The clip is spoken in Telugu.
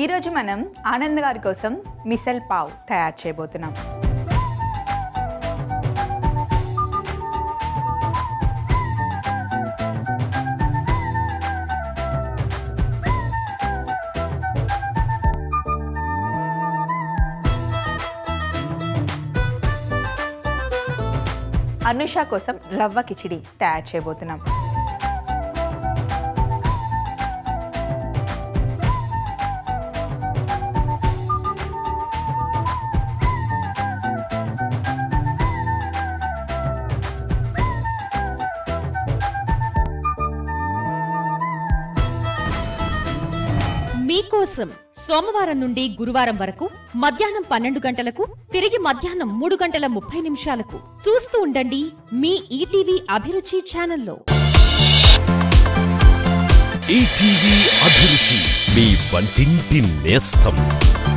ఈరోజు మనం ఆనంద్ గారి కోసం మిసల్ పావ్ తయారు చేయబోతున్నాం అనుష కోసం రవ్వ కిచిడి తయారు చేయబోతున్నాం మీకోసం సోమవారం నుండి గురువారం వరకు మధ్యాహ్నం పన్నెండు గంటలకు తిరిగి మధ్యాహ్నం మూడు గంటల ముప్పై నిమిషాలకు చూస్తూ ఉండండి మీ ఈటీవీ అభిరుచి ఛానల్లో ఈటీవీ అభిరుచి మీ వంటింటి నేస్తం